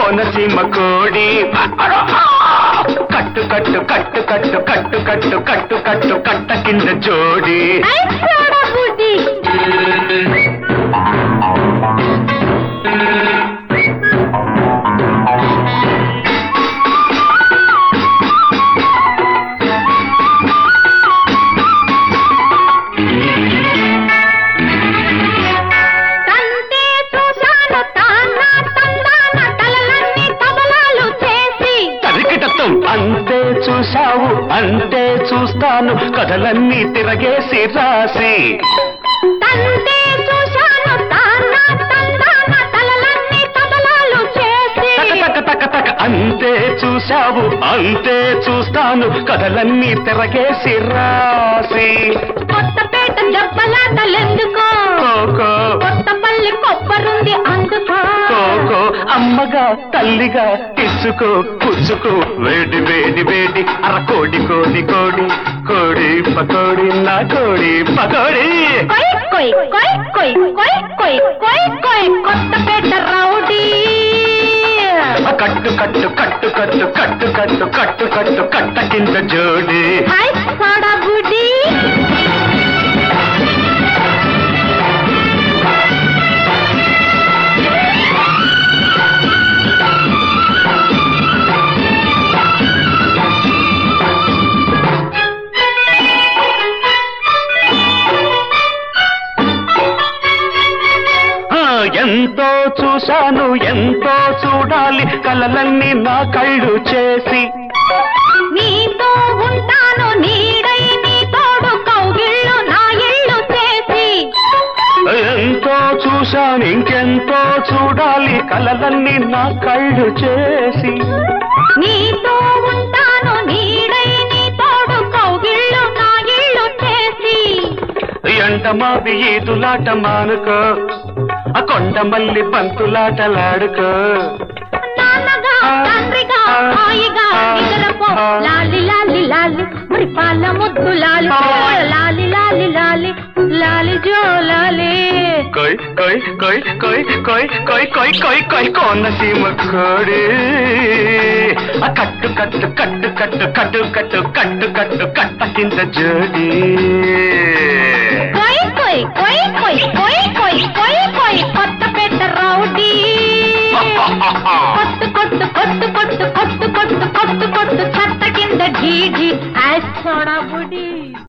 కోనసీమ కోడి కట్టు కట్టు కట్టు కట్టు కట్టు కట్టు కట్టు కట్టు కట్ట కింద జోడి ఐ సోడా బుడ్డి తంతే చూశాను తానా తందాన తలలన్నీ తబలాలు చేసి తరికిటత్వం అంతే చూశావు అంతే చూస్తాను కథలన్నీ తిరగేసి రాసి తంతే చూశాను తానా తందాన తలలన్నీ తబలాలు చేసి తక తక తక తక అంతే చూశావు అంతే చూస్తాను కథలన్నీ తిరగేసి రాసి కొత్తపేట దెబ్బలాటలెందుకో కోకో కొత్తపల్లి కొబ్బరుంది అందుకో కోకో అమ్మగా తల్లిగా ఇచ్చుకో పుచ్చుకో వేడి వేడి వేడి అర కోడి కోడి కోడి కోడి పకోడి నా కోడి పకోడి కొయ్ కొయ్ కొయ్ కొయ్ కొయ్ కొయ్ కొయ్ కొయ్ కొత్తపేట రౌడీ ఆ కట్టు కట్టు కట్టు కట్టు కట్టు కట్టు కట్టు కట్టు కట్ట కింద జోడి హాయ్ సోడా బుడ్డి ఆ, ఎంతో చూశాను ఎంతో చూడాలి కలలన్నీ నా కళ్ళు చేసి నీతో ఉంటాను నీడై నీ తోడు కౌగిళ్ళు నా ఇల్లు చేసి ఎంతో చూశాను ఇంకెంతో చూడాలి కలలన్నీ నా కళ్ళు చేసి నీతో ఉంటాను నీడై నీ తోడు కౌగిళ్ళు నా ఇల్లు చేసి ఎంట మావి ఈదులాట మానుకో ఆ కొండ మల్లి బంతులాటలాడుకో నాన్నగా తండ్రిగా హాయిగా నిద్రపో లాలి లాలి లాలి మరి పాల ముద్దు లాలి లాలి లాలి లాలి లాలి జో లాలి కొయ్ కొయ్ కొయ్ కొయ్ కొయ్ కొయ్ కొయ్ కొయ్ కొయ్ కోనసీమ కోడి ఆ కట్టు కట్టు కట్టు కట్టు కట్టు కట్టు కట్టు కట్టు కట్ట కింద జోడి కొయ్ కొయ్ కొయ్ కొయ్ కొయ్ కొయ్ కొయ్ కొయ్ కొత్త పెట్ట రౌడీ కొట్టు కొట్టు కొట్టు కొట్టు కొట్టు కొట్టు కొట్టు కొట్టు చెత్త కింద ఢీ ఢీ యాస్ సోడా బుడి